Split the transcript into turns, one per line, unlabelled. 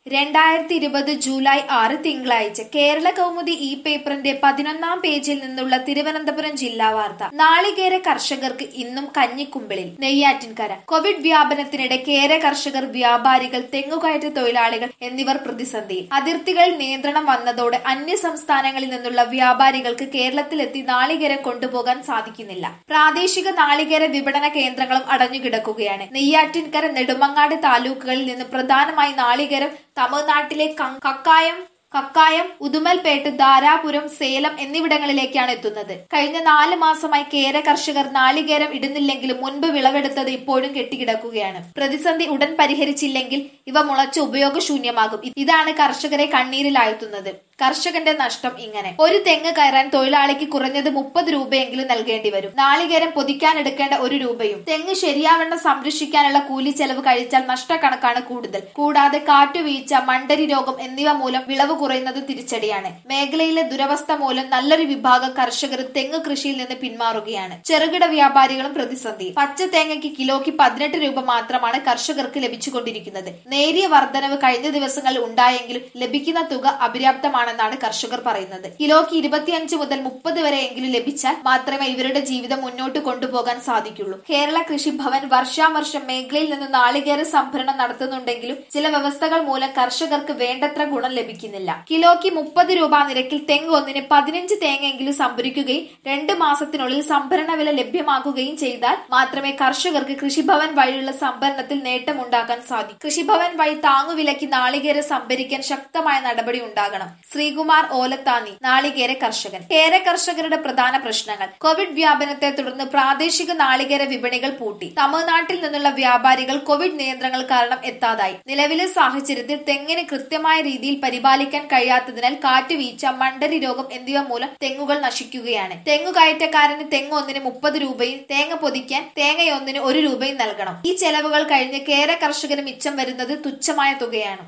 രണ്ടായിരത്തി ഇരുപത് ജൂലൈ ആറ് തിങ്കളാഴ്ച കേരള കൗമുദി ഇ പേപ്പറിന്റെ പതിനൊന്നാം പേജിൽ നിന്നുള്ള തിരുവനന്തപുരം ജില്ലാ വാർത്ത നാളികേര കർഷകർക്ക് ഇന്നും കഞ്ഞിക്കുമ്പിളിൽ നെയ്യാറ്റിൻകര കോവിഡ് വ്യാപനത്തിനിടെ കേര കർഷകർ വ്യാപാരികൾ തെങ്ങുകയറ്റ തൊഴിലാളികൾ എന്നിവർ പ്രതിസന്ധിയിൽ അതിർത്തികളിൽ നിയന്ത്രണം വന്നതോടെ അന്യ സംസ്ഥാനങ്ങളിൽ നിന്നുള്ള വ്യാപാരികൾക്ക് കേരളത്തിലെത്തി നാളികേരം കൊണ്ടുപോകാൻ സാധിക്കുന്നില്ല പ്രാദേശിക നാളികേര വിപണന കേന്ദ്രങ്ങളും അടഞ്ഞുകിടക്കുകയാണ് നെയ്യാറ്റിൻകര നെടുമങ്ങാട് താലൂക്കുകളിൽ നിന്ന് പ്രധാനമായി നാളികേരം തമിഴ്നാട്ടിലെ കം- കക്കായം കക്കായം ഉദുമൽപേട്ട് ധാരാപുരം സേലം എന്നിവിടങ്ങളിലേക്കാണ് എത്തുന്നത് കഴിഞ്ഞ നാല് മാസമായി കേര കർഷകർ നാളികേരം ഇടുന്നില്ലെങ്കിലും മുൻപ് വിളവെടുത്തത് ഇപ്പോഴും കെട്ടിക്കിടക്കുകയാണ് പ്രതിസന്ധി ഉടൻ പരിഹരിച്ചില്ലെങ്കിൽ ഇവ മുളച്ച് ഉപയോഗശൂന്യമാകും ഇതാണ് കർഷകരെ കണ്ണീരിലാഴ്ത്തുന്നത് കർഷകന്റെ നഷ്ടം ഇങ്ങനെ ഒരു തെങ്ങ് കയറാൻ തൊഴിലാളിക്ക് കുറഞ്ഞത് മുപ്പത് രൂപയെങ്കിലും നൽകേണ്ടി വരും നാളികേരം പൊതിക്കാൻ എടുക്കേണ്ട ഒരു രൂപയും തെങ്ങ് ശരിയാവണ്ണം സംരക്ഷിക്കാനുള്ള കൂലി ചെലവ് കഴിച്ചാൽ നഷ്ടക്കണക്കാണ് കൂടുതൽ കൂടാതെ കാറ്റുവീഴ്ച മണ്ടരി രോഗം എന്നിവ മൂലം വിളവ് കുറയുന്നത് തിരിച്ചടിയാണ് മേഖലയിലെ ദുരവസ്ഥ മൂലം നല്ലൊരു വിഭാഗം കർഷകർ തെങ്ങ് കൃഷിയിൽ നിന്ന് പിന്മാറുകയാണ് ചെറുകിട വ്യാപാരികളും പ്രതിസന്ധി പച്ച തേങ്ങയ്ക്ക് കിലോയ്ക്ക് പതിനെട്ട് രൂപ മാത്രമാണ് കർഷകർക്ക് ലഭിച്ചുകൊണ്ടിരിക്കുന്നത് നേരിയ വർധനവ് കഴിഞ്ഞ ദിവസങ്ങളിൽ ഉണ്ടായെങ്കിലും ലഭിക്കുന്ന തുക അപര്യാപ്തമാണെന്നാണ് കർഷകർ പറയുന്നത് കിലോയ്ക്ക് ഇരുപത്തിയഞ്ച് മുതൽ മുപ്പത് വരെയെങ്കിലും ലഭിച്ചാൽ മാത്രമേ ഇവരുടെ ജീവിതം മുന്നോട്ട് കൊണ്ടുപോകാൻ സാധിക്കുള്ളൂ കേരള കൃഷിഭവൻ വർഷാവർഷം മേഖലയിൽ നിന്ന് നാളികേര സംഭരണം നടത്തുന്നുണ്ടെങ്കിലും ചില വ്യവസ്ഥകൾ മൂലം കർഷകർക്ക് വേണ്ടത്ര ഗുണം ലഭിക്കുന്നില്ല കിലോയ്ക്ക് മുപ്പത് രൂപ നിരക്കിൽ തെങ്ങ് ഒന്നിന് പതിനഞ്ച് തേങ്ങയെങ്കിലും സംഭരിക്കുകയും രണ്ട് മാസത്തിനുള്ളിൽ സംഭരണ വില ലഭ്യമാക്കുകയും ചെയ്താൽ മാത്രമേ കർഷകർക്ക് കൃഷിഭവൻ വഴിയുള്ള സംഭരണത്തിൽ നേട്ടമുണ്ടാക്കാൻ സാധിക്കൂ കൃഷിഭവൻ വഴി താങ്ങുവിലയ്ക്ക് നാളികേര സംഭരിക്കാൻ ശക്തമായ നടപടി ഉണ്ടാകണം ശ്രീകുമാർ ഓലത്താനി നാളികേര കർഷകൻ കേര കർഷകരുടെ പ്രധാന പ്രശ്നങ്ങൾ കോവിഡ് വ്യാപനത്തെ തുടർന്ന് പ്രാദേശിക നാളികേര വിപണികൾ പൂട്ടി തമിഴ്നാട്ടിൽ നിന്നുള്ള വ്യാപാരികൾ കോവിഡ് നിയന്ത്രണങ്ങൾ കാരണം എത്താതായി നിലവിലെ സാഹചര്യത്തിൽ തെങ്ങിന് കൃത്യമായ രീതിയിൽ പരിപാലിക്കാൻ കഴിയാത്തതിനാൽ കാറ്റുവീഴ്ച മണ്ടരി രോഗം എന്നിവ മൂലം തെങ്ങുകൾ നശിക്കുകയാണ് തെങ്ങു കയറ്റക്കാരന് തെങ്ങ് ഒന്നിന് മുപ്പത് രൂപയും തേങ്ങ പൊതിക്കാൻ തേങ്ങയൊന്നിന് ഒരു രൂപയും നൽകണം ഈ ചെലവുകൾ കഴിഞ്ഞ് കേര കർഷകന് മിച്ചം വരുന്നത് തുച്ഛമായ തുകയാണ്